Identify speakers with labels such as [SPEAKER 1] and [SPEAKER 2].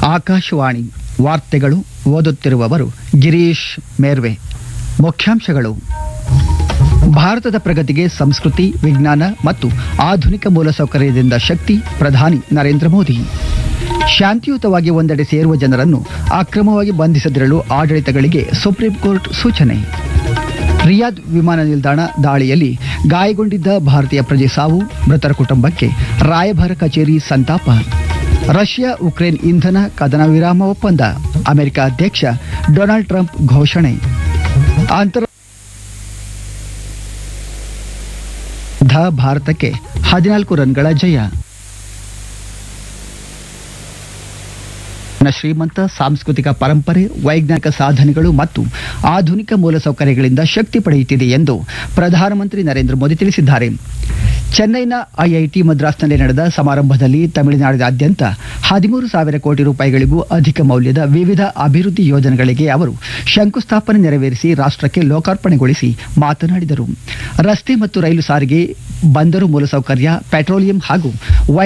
[SPEAKER 1] ಆಕಾಶವಾಣಿ ವಾರ್ತೆಗಳು ಓದುತ್ತಿರುವವರು ಗಿರೀಶ್ ಮೇರ್ವೆ ಮುಖ್ಯಾಂಶಗಳು ಭಾರತದ ಪ್ರಗತಿಗೆ ಸಂಸ್ಕೃತಿ ವಿಜ್ಞಾನ ಮತ್ತು ಆಧುನಿಕ ಮೂಲಸೌಕರ್ಯದಿಂದ ಶಕ್ತಿ ಪ್ರಧಾನಿ ನರೇಂದ್ರ ಮೋದಿ ಶಾಂತಿಯುತವಾಗಿ ಒಂದೆಡೆ ಸೇರುವ ಜನರನ್ನು ಅಕ್ರಮವಾಗಿ ಬಂಧಿಸದಿರಲು ಆಡಳಿತಗಳಿಗೆ ಸುಪ್ರೀಂ ಕೋರ್ಟ್ ಸೂಚನೆ ರಿಯಾದ್ ವಿಮಾನ ನಿಲ್ದಾಣ ದಾಳಿಯಲ್ಲಿ ಗಾಯಗೊಂಡಿದ್ದ ಭಾರತೀಯ ಪ್ರಜೆ ಸಾವು ಮೃತರ ಕುಟುಂಬಕ್ಕೆ ರಾಯಭಾರ ಕಚೇರಿ ಸಂತಾಪ ರಷ್ಯಾ ಉಕ್ರೇನ್ ಇಂಧನ ಕದನ ವಿರಾಮ ಒಪ್ಪಂದ ಅಮೆರಿಕ ಅಧ್ಯಕ್ಷ ಡೊನಾಲ್ಡ್ ಟ್ರಂಪ್ ಘೋಷಣೆ ಅಂತರ ಧ ಭಾರತಕ್ಕೆ ಹದಿನಾಲ್ಕು ರನ್ಗಳ ಜಯ ನ ಶ್ರೀಮಂತ ಸಾಂಸ್ಕೃತಿಕ ಪರಂಪರೆ ವೈಜ್ಞಾನಿಕ ಸಾಧನೆಗಳು ಮತ್ತು ಆಧುನಿಕ ಮೂಲಸೌಕರ್ಯಗಳಿಂದ ಶಕ್ತಿ ಪಡೆಯುತ್ತಿದೆ ಎಂದು ಪ್ರಧಾನಮಂತ್ರಿ ನರೇಂದ್ರ ಮೋದಿ ತಿಳಿಸಿದ್ದಾರೆ ಚೆನ್ನೈನ ಐಐಟಿ ಮದ್ರಾಸ್ನಲ್ಲಿ ನಡೆದ ಸಮಾರಂಭದಲ್ಲಿ ತಮಿಳುನಾಡಿನಾದ್ಯಂತ ಹದಿಮೂರು ಸಾವಿರ ಕೋಟಿ ರೂಪಾಯಿಗಳಿಗೂ ಅಧಿಕ ಮೌಲ್ಯದ ವಿವಿಧ ಅಭಿವೃದ್ಧಿ ಯೋಜನೆಗಳಿಗೆ ಅವರು ಶಂಕುಸ್ಥಾಪನೆ ನೆರವೇರಿಸಿ ರಾಷ್ಟ್ರಕ್ಕೆ ಲೋಕಾರ್ಪಣೆಗೊಳಿಸಿ ಮಾತನಾಡಿದರು ರಸ್ತೆ ಮತ್ತು ರೈಲು ಸಾರಿಗೆ ಬಂದರು ಮೂಲಸೌಕರ್ಯ ಪೆಟ್ರೋಲಿಯಂ ಹಾಗೂ